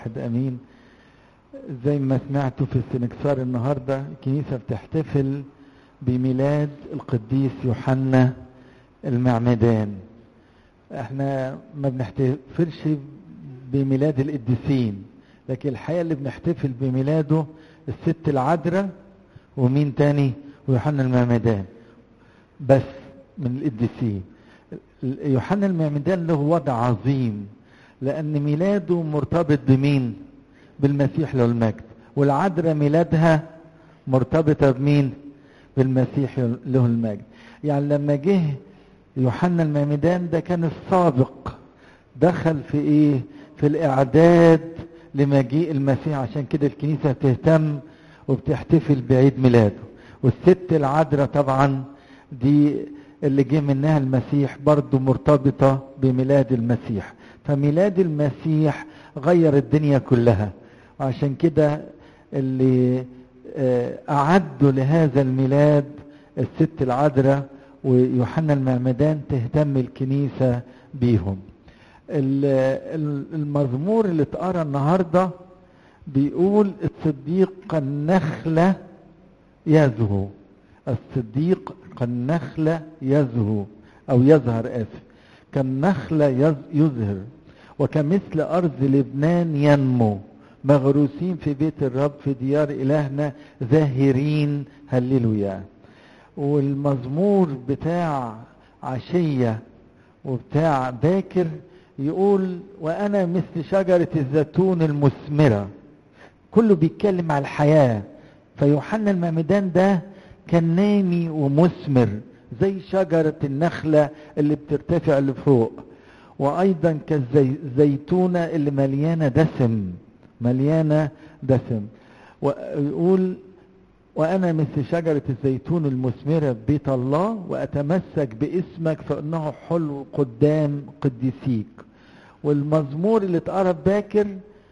واحد امين زي ما سمعتوا في السنكسار النهارده الكنيسه بتحتفل بميلاد القديس يوحنا المعمدان احنا ما بنحتفلش بميلاد القديسين لكن الحقيقه اللي بنحتفل بميلاده الست العذراء ومين تاني ويوحنا المعمدان بس من القديسين يوحنا المعمدان له وضع عظيم لأن ميلاده مرتبط بمين؟ بالمسيح له المجد والعذراء ميلادها مرتبطة بمين؟ بالمسيح له المجد يعني لما جه يوحنا المعمدان ده كان السابق دخل في ايه؟ في الإعداد لمجيء المسيح عشان كده الكنيسة بتهتم وبتحتفل بعيد ميلاده والست العذراء طبعا دي اللي جه منها المسيح برضه مرتبطة بميلاد المسيح فميلاد المسيح غير الدنيا كلها وعشان كده اللي أعدوا لهذا الميلاد الست العذراء ويوحنا المعمدان تهتم الكنيسة بيهم المزمور اللي اتقرا النهارده بيقول الصديق كالنخلة يزهو الصديق كالنخلة يزهو أو يظهر آسف كالنخلة يظهر وكمثل أرض لبنان ينمو مغروسين في بيت الرب في ديار إلهنا ذاهرين هللويا والمزمور بتاع عشية وبتاع باكر يقول وأنا مثل شجرة الزيتون المثمرة كله بيتكلم على الحياة فيوحنا المعمدان ده كان نامي ومثمر زي شجرة النخلة اللي بترتفع لفوق وأيضا كالزيتونة اللي مليانة دسم مليانة دسم ويقول وأنا مثل شجرة الزيتون المثمرة ببيت الله وأتمسك باسمك فإنه حلو قدام قديسيك والمزمور اللي اتقرا باكر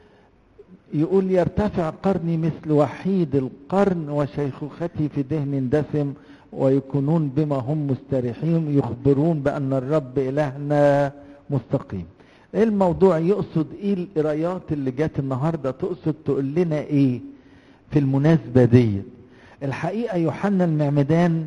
يقول يرتفع قرني مثل وحيد القرن وشيخوختي في دهن دسم ويكونون بما هم مستريحين يخبرون بأن الرب إلهنا مستقيم ايه الموضوع يقصد ايه القرايات اللي جات النهاردة تقصد تقول لنا ايه في المناسبة دي الحقيقة يوحنا المعمدان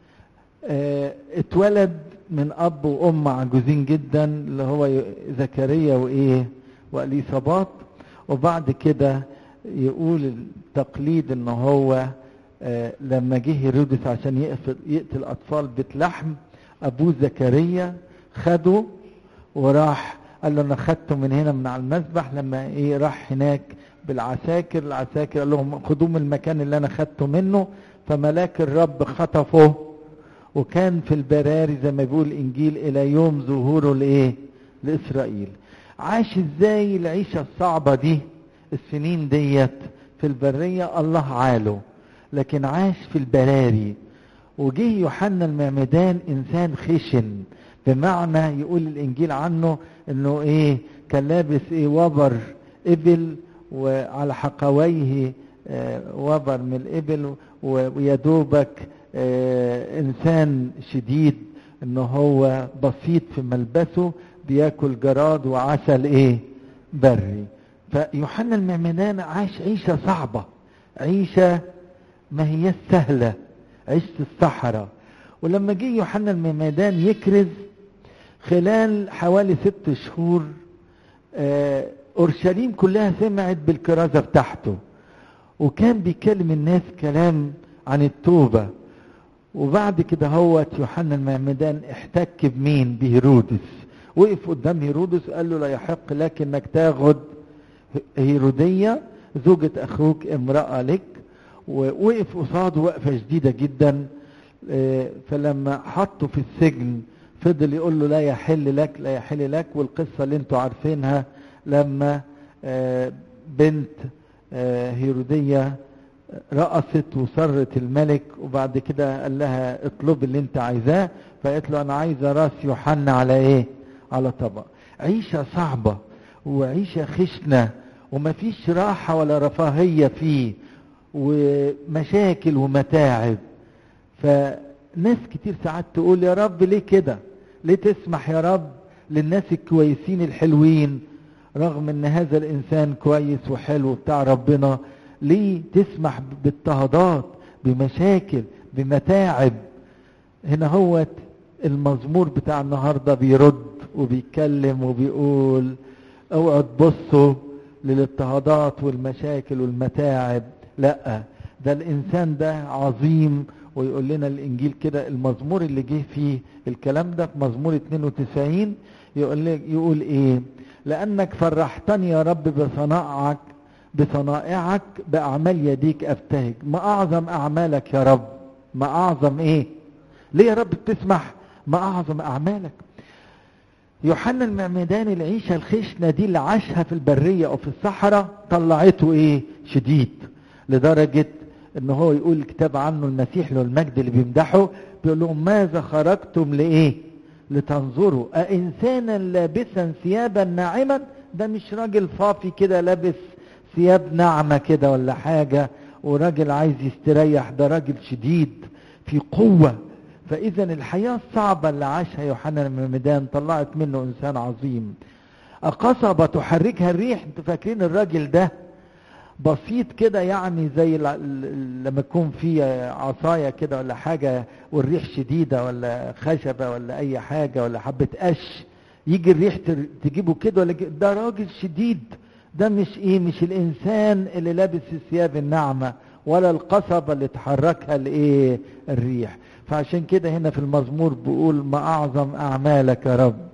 اه اتولد من اب وام عجوزين جدا اللي هو زكريا وايه واليصابات وبعد كده يقول التقليد ان هو آه لما جه هيرودس عشان يقتل, يقتل اطفال بيت لحم ابوه زكريا خده وراح قال له انا خدته من هنا من على المذبح لما ايه راح هناك بالعساكر العساكر قال لهم خدوه من المكان اللي انا خدته منه فملاك الرب خطفه وكان في البراري زي ما بيقول الانجيل الى يوم ظهوره لايه لاسرائيل عاش ازاي العيشه الصعبه دي السنين ديت في البريه الله عاله لكن عاش في البراري وجه يوحنا المعمدان انسان خشن بمعنى يقول الانجيل عنه انه ايه كان لابس ايه وبر ابل وعلى حقويه آه وبر من الابل ويدوبك آه انسان شديد ان هو بسيط في ملبسه بياكل جراد وعسل ايه بري فيوحنا المعمدان عاش عيشة صعبة عيشة ما هي سهلة عيشة الصحراء ولما جه يوحنا المعمدان يكرز خلال حوالي ست شهور آه اورشليم كلها سمعت بالكرازة بتاعته وكان بيكلم الناس كلام عن التوبة وبعد كده هوت يوحنا المعمدان احتك بمين بهيرودس وقف قدام هيرودس قال له لا يحق لك انك تاخد هيرودية زوجة اخوك امرأة لك ووقف قصاده وقفة شديدة جدا فلما حطه في السجن فضل يقول له لا يحل لك لا يحل لك والقصة اللي انتوا عارفينها لما بنت هيرودية رقصت وصرت الملك وبعد كده قال لها اطلب اللي انت عايزاه فقالت له انا عايزه راس يوحنا على ايه على طبق عيشه صعبه وعيشه خشنه ومفيش راحه ولا رفاهيه فيه ومشاكل ومتاعب فناس كتير ساعات تقول يا رب ليه كده ليه تسمح يا رب للناس الكويسين الحلوين رغم ان هذا الانسان كويس وحلو بتاع ربنا ليه تسمح باضطهادات بمشاكل بمتاعب هنا هو المزمور بتاع النهاردة بيرد وبيتكلم وبيقول اوعوا تبصوا للاضطهادات والمشاكل والمتاعب لا ده الانسان ده عظيم ويقول لنا الانجيل كده المزمور اللي جه فيه الكلام ده في مزمور 92 يقول يقول ايه لانك فرحتني يا رب بصنائعك بصنائعك باعمال يديك ابتهج ما اعظم اعمالك يا رب ما اعظم ايه ليه يا رب بتسمح ما اعظم اعمالك يوحنا المعمدان العيشة الخشنة دي اللي عاشها في البرية او في الصحراء طلعته ايه شديد لدرجة ان هو يقول الكتاب عنه المسيح له المجد اللي بيمدحه بيقول لهم ماذا خرجتم لايه لتنظروا أإنسانا لابسا ثيابا ناعما ده مش راجل فافي كده لابس ثياب ناعمة كده ولا حاجة وراجل عايز يستريح ده راجل شديد في قوة فإذا الحياة الصعبة اللي عاشها يوحنا المعمدان طلعت منه إنسان عظيم قصبة تحركها الريح انتوا فاكرين الراجل ده بسيط كده يعني زي لما يكون في عصايه كده ولا حاجه والريح شديده ولا خشبه ولا اي حاجه ولا حبه قش يجي الريح تجيبه كده ولا ده راجل شديد ده مش ايه مش الانسان اللي لابس الثياب الناعمه ولا القصبه اللي تحركها الايه الريح فعشان كده هنا في المزمور بيقول ما اعظم اعمالك يا رب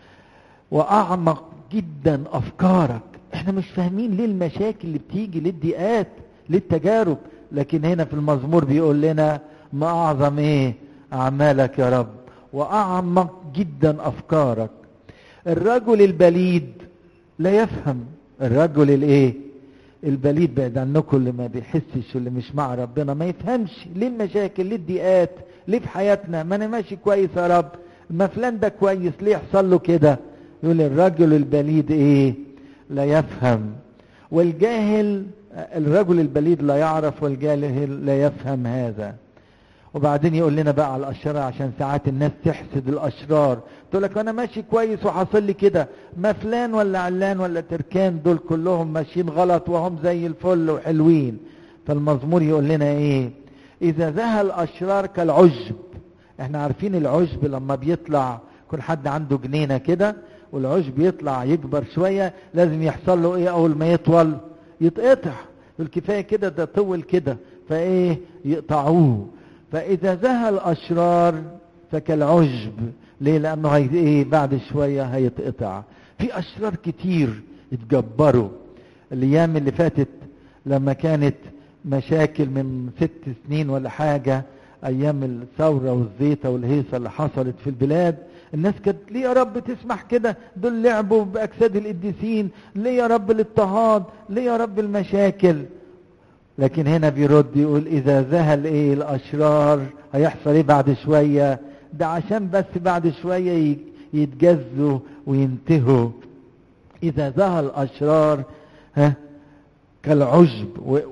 واعمق جدا افكارك احنا مش فاهمين ليه المشاكل اللي بتيجي ليه الضيقات ليه التجارب لكن هنا في المزمور بيقول لنا ما اعظم ايه اعمالك يا رب واعمق جدا افكارك الرجل البليد لا يفهم الرجل الايه البليد بعد عنكم اللي ما بيحسش واللي مش مع ربنا ما يفهمش ليه المشاكل ليه الضيقات ليه في حياتنا ما انا ماشي كويس يا رب ما فلان ده كويس ليه يحصل له كده يقول الرجل البليد ايه لا يفهم والجاهل الرجل البليد لا يعرف والجاهل لا يفهم هذا وبعدين يقول لنا بقى على الاشرار عشان ساعات الناس تحسد الاشرار تقول لك انا ماشي كويس وحاصل لي كده ما فلان ولا علان ولا تركان دول كلهم ماشيين غلط وهم زي الفل وحلوين فالمزمور يقول لنا ايه اذا ذهل الاشرار كالعشب احنا عارفين العشب لما بيطلع كل حد عنده جنينه كده والعشب يطلع يكبر شويه لازم يحصل له ايه اول ما يطول يتقطع الكفايه كده ده طول كده فايه يقطعوه فاذا ذهل الاشرار فكالعشب ليه لانه هي ايه بعد شويه هيتقطع في اشرار كتير اتجبروا الايام اللي فاتت لما كانت مشاكل من ست سنين ولا حاجه ايام الثوره والزيطه والهيصه اللي حصلت في البلاد الناس كانت ليه يا رب تسمح كده دول لعبوا باجساد القديسين ليه يا رب الاضطهاد ليه يا رب المشاكل لكن هنا بيرد يقول اذا ذهل ايه الاشرار هيحصل ايه بعد شويه ده عشان بس بعد شويه يتجزوا وينتهوا اذا ذهل الاشرار ها كالعجب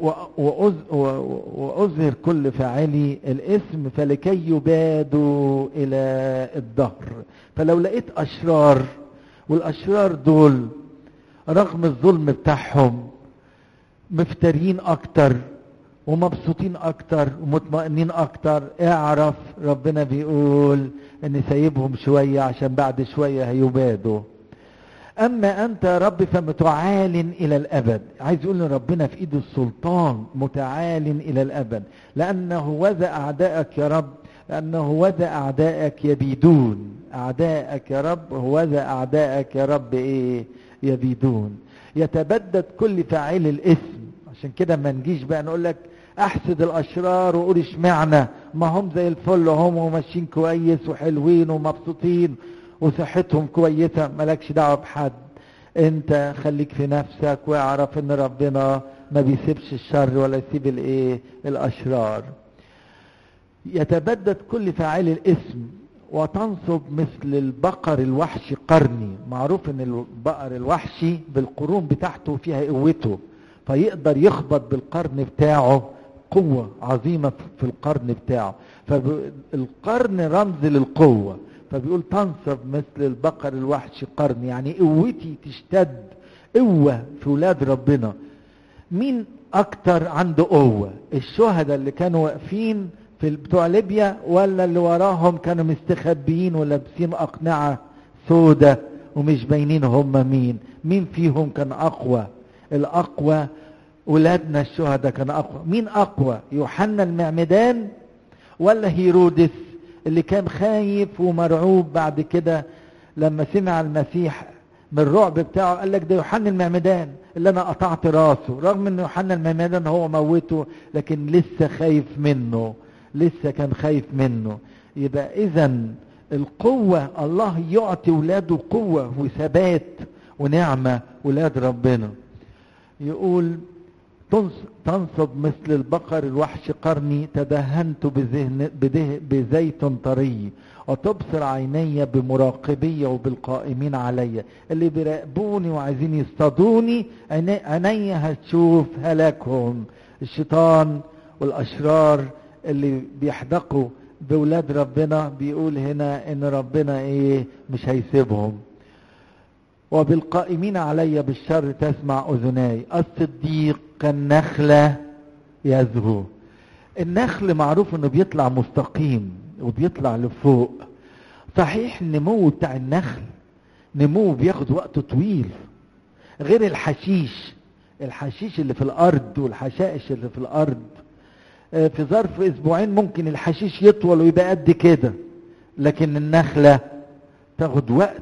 وأظهر كل فاعلي الاسم فلكي يبادوا إلى الدهر فلو لقيت أشرار والأشرار دول رغم الظلم بتاعهم مفترين أكتر ومبسوطين أكتر ومطمئنين أكتر اعرف ربنا بيقول إن سايبهم شوية عشان بعد شوية هيبادوا اما انت يا رب فمتعال الى الابد عايز يقول ان ربنا في ايده السلطان متعال الى الابد لانه وذا اعدائك يا رب لانه وذا اعدائك يبيدون اعدائك يا رب وذا اعدائك يا رب ايه يبيدون يتبدد كل فاعل الاسم عشان كده ما نجيش بقى نقول لك احسد الاشرار واقول اشمعنى ما هم زي الفل هم وماشيين كويس وحلوين ومبسوطين وصحتهم كويسة مالكش دعوة بحد انت خليك في نفسك واعرف ان ربنا ما بيسيبش الشر ولا يسيب الايه الاشرار يتبدد كل فاعل الاسم وتنصب مثل البقر الوحشي قرني معروف ان البقر الوحشي بالقرون بتاعته فيها قوته فيقدر يخبط بالقرن بتاعه قوة عظيمة في القرن بتاعه فالقرن رمز للقوة فبيقول تنصب مثل البقر الوحش قرن يعني قوتي تشتد قوة في ولاد ربنا مين اكتر عنده قوة الشهداء اللي كانوا واقفين في بتوع ليبيا ولا اللي وراهم كانوا مستخبيين ولابسين اقنعة سودة ومش باينين هم مين مين فيهم كان اقوى الاقوى ولادنا الشهداء كان اقوى مين اقوى يوحنا المعمدان ولا هيرودس اللي كان خايف ومرعوب بعد كده لما سمع المسيح من الرعب بتاعه قال لك ده يوحنا المعمدان اللي انا قطعت راسه رغم ان يوحنا المعمدان هو موته لكن لسه خايف منه لسه كان خايف منه يبقى اذا القوة الله يعطي ولاده قوة وثبات ونعمة ولاد ربنا يقول تنصب مثل البقر الوحش قرني تدهنت بذهن بده بزيت طري وتبصر عيني بمراقبية وبالقائمين علي اللي بيراقبوني وعايزين يصطادوني عيني هتشوف هلاكهم الشيطان والأشرار اللي بيحدقوا بولاد ربنا بيقول هنا ان ربنا ايه مش هيسيبهم وبالقائمين علي بالشر تسمع اذناي الصديق كالنخلة يزهو النخل معروف انه بيطلع مستقيم وبيطلع لفوق صحيح النمو بتاع النخل نمو بياخد وقت طويل غير الحشيش الحشيش اللي في الارض والحشائش اللي في الارض في ظرف اسبوعين ممكن الحشيش يطول ويبقى قد كده لكن النخلة تاخد وقت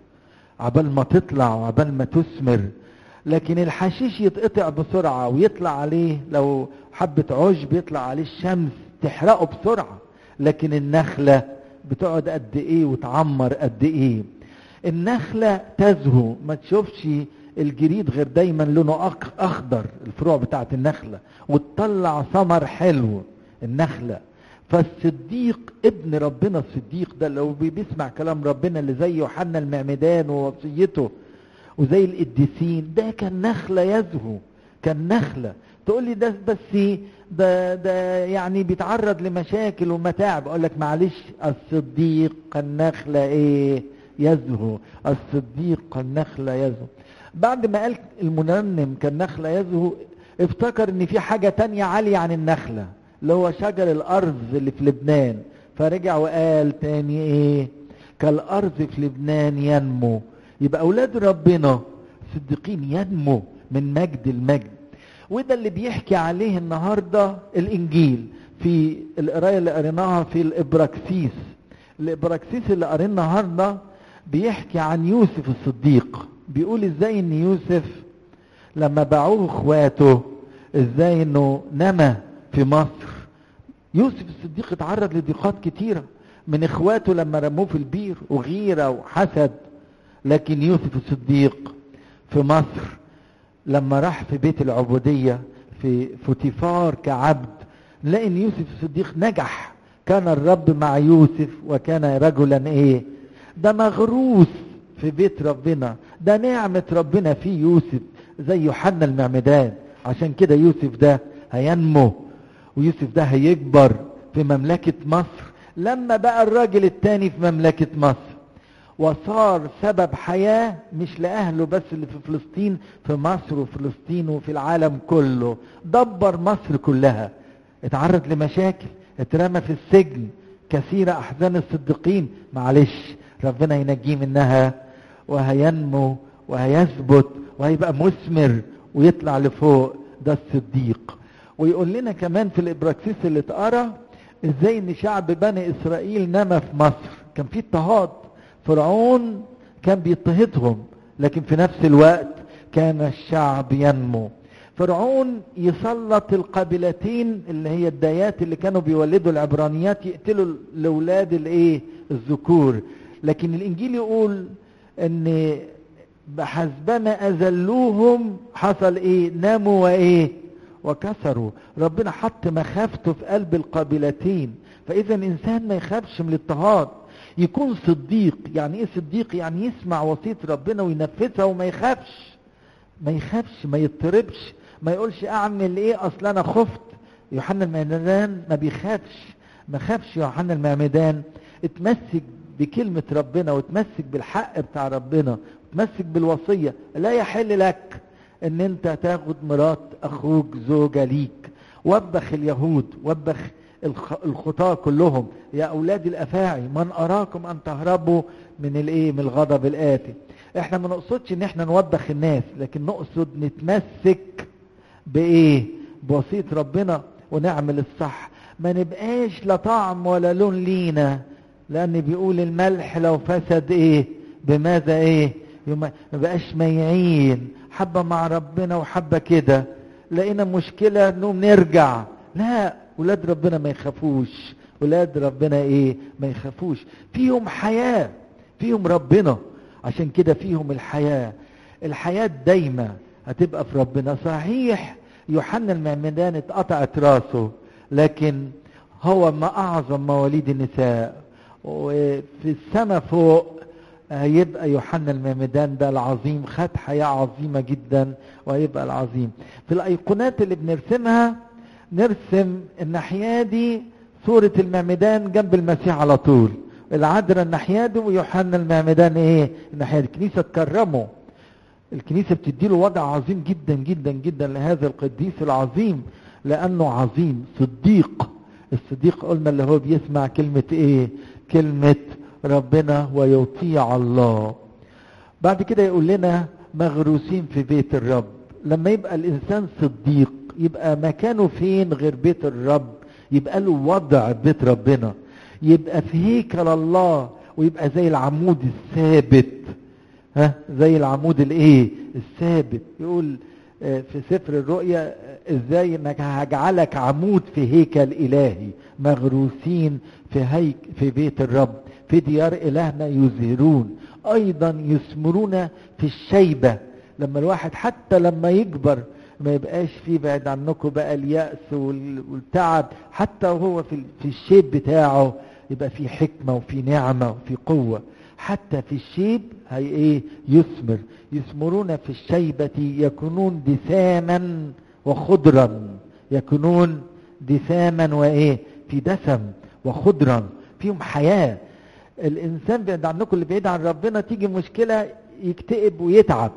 عبال ما تطلع وعبال ما تثمر لكن الحشيش يتقطع بسرعة ويطلع عليه لو حبة عشب يطلع عليه الشمس تحرقه بسرعة لكن النخلة بتقعد قد ايه وتعمر قد ايه النخلة تزهو ما تشوفش الجريد غير دايما لونه اخضر الفروع بتاعت النخلة وتطلع ثمر حلو النخلة فالصديق ابن ربنا الصديق ده لو بيسمع كلام ربنا اللي زي يوحنا المعمدان ووصيته وزي القديسين ده كان نخلة يزهو كان نخلة تقول لي ده بس ده ده يعني بيتعرض لمشاكل ومتاعب اقول لك معلش الصديق كالنخلة ايه يزهو الصديق كالنخلة يزهو بعد ما قال المنمم كالنخلة يزهو افتكر ان في حاجة تانية عالية عن النخلة اللي هو شجر الارز اللي في لبنان فرجع وقال تاني ايه كالارز في لبنان ينمو يبقى اولاد ربنا صديقين ينمو من مجد المجد وده اللي بيحكي عليه النهاردة الانجيل في القراية اللي قريناها في الابراكسيس الابراكسيس اللي قرينا النهاردة بيحكي عن يوسف الصديق بيقول ازاي ان يوسف لما باعوه اخواته ازاي انه نما في مصر يوسف الصديق اتعرض لضيقات كتيرة من اخواته لما رموه في البير وغيرة وحسد لكن يوسف الصديق في مصر لما راح في بيت العبودية في فوتيفار كعبد نلاقي ان يوسف الصديق نجح كان الرب مع يوسف وكان رجلا ايه ده مغروس في بيت ربنا ده نعمة ربنا في يوسف زي يوحنا المعمدان عشان كده يوسف ده هينمو ويوسف ده هيكبر في مملكة مصر لما بقى الراجل التاني في مملكة مصر وصار سبب حياة مش لأهله بس اللي في فلسطين في مصر وفلسطين وفي العالم كله دبر مصر كلها اتعرض لمشاكل اترمى في السجن كثيرة أحزان الصديقين معلش ربنا ينجيه منها وهينمو وهيثبت وهيبقى مثمر ويطلع لفوق ده الصديق ويقول لنا كمان في الابراكسيس اللي اتقرا ازاي ان شعب بني اسرائيل نما في مصر كان في اضطهاد فرعون كان بيضطهدهم لكن في نفس الوقت كان الشعب ينمو فرعون يسلط القبيلتين اللي هي الدايات اللي كانوا بيولدوا العبرانيات يقتلوا الاولاد الايه الذكور لكن الانجيل يقول ان بحسبما اذلوهم حصل ايه ناموا وايه وكسروا ربنا حط مخافته في قلب القابلتين فاذا الانسان ما يخافش من الاضطهاد يكون صديق يعني ايه صديق يعني يسمع وصية ربنا وينفذها وما يخافش ما يخافش ما يضطربش ما يقولش اعمل ايه اصل انا خفت يوحنا المعمدان ما بيخافش ما خافش يوحنا المعمدان اتمسك بكلمة ربنا وتمسك بالحق بتاع ربنا وتمسك بالوصية لا يحل لك ان انت تاخد مرات اخوك زوجة ليك وبخ اليهود وبخ الخطاة كلهم يا اولاد الافاعي من اراكم ان تهربوا من الايه من الغضب الاتي احنا ما نقصدش ان احنا نوبخ الناس لكن نقصد نتمسك بايه بوصية ربنا ونعمل الصح ما نبقاش لا طعم ولا لون لينا لان بيقول الملح لو فسد ايه بماذا ايه ما بقاش ميعين حبة مع ربنا وحبة كده لقينا مشكلة انهم نرجع لا ولاد ربنا ما يخافوش ولاد ربنا ايه ما يخافوش فيهم حياة فيهم ربنا عشان كده فيهم الحياة الحياة دايما هتبقى في ربنا صحيح يوحنا المعمدان اتقطعت راسه لكن هو ما اعظم مواليد النساء وفي السماء فوق هيبقى يوحنا المعمدان ده العظيم خد حياة عظيمة جدا وهيبقى العظيم في الايقونات اللي بنرسمها نرسم الناحية دي صورة المعمدان جنب المسيح على طول العذراء الناحية دي ويوحنا المعمدان ايه الناحية دي الكنيسة تكرمه الكنيسة بتديله وضع عظيم جدا جدا جدا لهذا القديس العظيم لانه عظيم صديق الصديق قلنا اللي هو بيسمع كلمة ايه كلمة ربنا ويطيع الله بعد كده يقول لنا مغروسين في بيت الرب لما يبقى الانسان صديق يبقى مكانه فين غير بيت الرب يبقى له وضع بيت ربنا يبقى في هيكل الله ويبقى زي العمود الثابت ها زي العمود الايه الثابت يقول في سفر الرؤيا ازاي انك هجعلك عمود في هيكل الهي مغروسين في هيك في بيت الرب في ديار الهنا يزهرون ايضا يثمرون في الشيبة لما الواحد حتى لما يكبر ما يبقاش فيه بعد عنكم بقى اليأس والتعب حتى وهو في في الشيب بتاعه يبقى في حكمة وفي نعمة وفي قوة حتى في الشيب هي ايه يثمر يثمرون في الشيبة يكونون دساما وخضرا يكونون دساما وايه في دسم وخضرا فيهم حياة الانسان بعد عنكم اللي بعيد عن ربنا تيجي مشكلة يكتئب ويتعب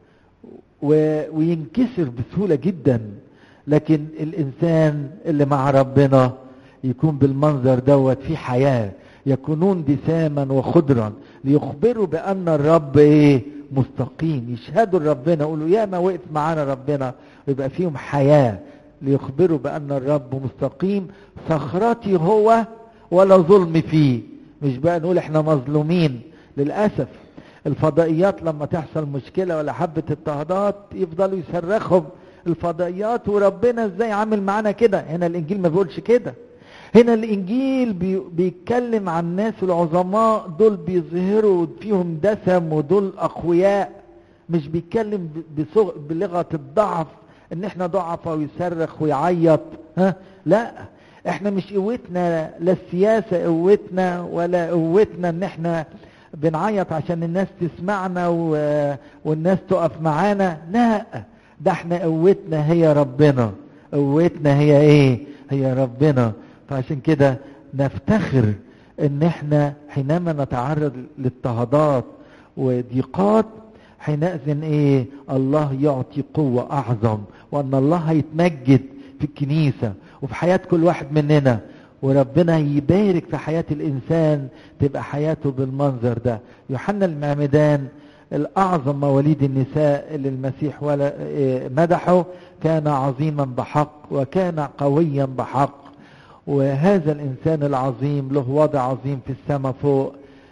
و... وينكسر بسهولة جدا لكن الانسان اللي مع ربنا يكون بالمنظر دوت في حياة يكونون دساما وخضرا ليخبروا بان الرب ايه مستقيم يشهدوا لربنا يقولوا يا ما وقف معانا ربنا ويبقى فيهم حياة ليخبروا بان الرب مستقيم صخرتي هو ولا ظلم فيه مش بقى نقول احنا مظلومين للأسف الفضائيات لما تحصل مشكلة ولا حبة اضطهادات يفضلوا يصرخهم الفضائيات وربنا ازاي عامل معانا كده هنا الانجيل ما بيقولش كده هنا الانجيل بي بيتكلم عن الناس العظماء دول بيظهروا فيهم دسم ودول اقوياء مش بيتكلم بصغ... بلغة الضعف ان احنا ضعفة ويصرخ ويعيط ها لا احنا مش قوتنا لا السياسة قوتنا ولا قوتنا ان احنا بنعيط عشان الناس تسمعنا و... والناس تقف معانا لا ده احنا قوتنا هي ربنا قوتنا هي ايه هي ربنا فعشان كده نفتخر ان احنا حينما نتعرض لاضطهادات وضيقات حينئذ ايه الله يعطي قوة اعظم وان الله هيتمجد في الكنيسة وفي حياة كل واحد مننا وربنا يبارك في حياة الانسان تبقى حياته بالمنظر ده يوحنا المعمدان الاعظم مواليد النساء اللي المسيح ولا مدحه كان عظيما بحق وكان قويا بحق وهذا الانسان العظيم له وضع عظيم في السماء فوق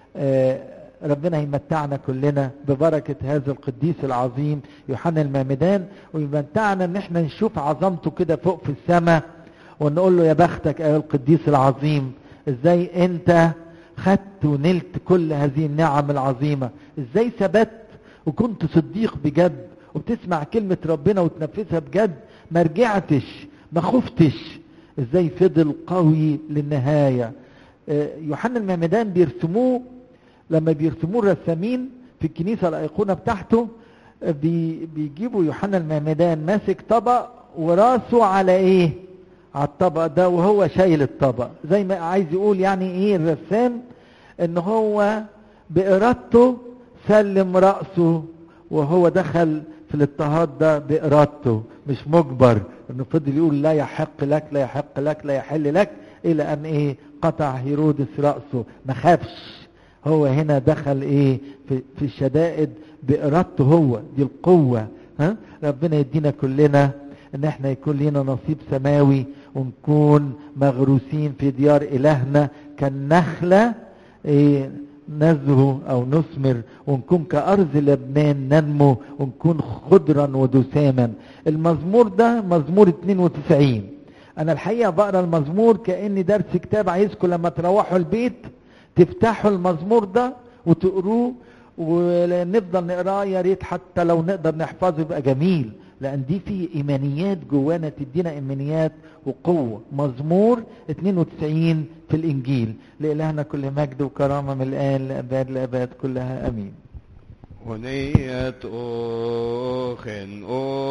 ربنا يمتعنا كلنا ببركة هذا القديس العظيم يوحنا المعمدان ويمتعنا ان احنا نشوف عظمته كده فوق في السماء ونقول له يا بختك ايها القديس العظيم ازاي انت خدت ونلت كل هذه النعم العظيمة ازاي ثبت وكنت صديق بجد وبتسمع كلمة ربنا وتنفذها بجد ما رجعتش ما خفتش ازاي فضل قوي للنهاية يوحنا المعمدان بيرسموه لما بيرسموه الرسامين في الكنيسة الأيقونة بتاعته بي بيجيبوا يوحنا المعمدان ماسك طبق وراسه على ايه على الطبق ده وهو شايل الطبق زي ما عايز يقول يعني ايه الرسام ان هو بارادته سلم رأسه وهو دخل في الاضطهاد ده بارادته مش مجبر انه فضل يقول لا يحق لك لا يحق لك لا يحل لك الى ان ايه قطع هيرودس رأسه ما خافش هو هنا دخل ايه في, في الشدائد بارادته هو دي القوة ها ربنا يدينا كلنا ان احنا يكون لنا نصيب سماوي ونكون مغروسين في ديار الهنا كالنخلة ايه نزهو او نثمر ونكون كارض لبنان ننمو ونكون خضرا ودساما المزمور ده مزمور 92 انا الحقيقة بقرا المزمور كاني درس كتاب عايزكم لما تروحوا البيت تفتحوا المزمور ده وتقروه ونفضل نقراه يا ريت حتى لو نقدر نحفظه يبقى جميل لان دي في ايمانيات جوانا تدينا ايمانيات وقوه مزمور 92 في الانجيل لالهنا كل مجد وكرامه من الان لاباد لاباد كلها امين ونية أخ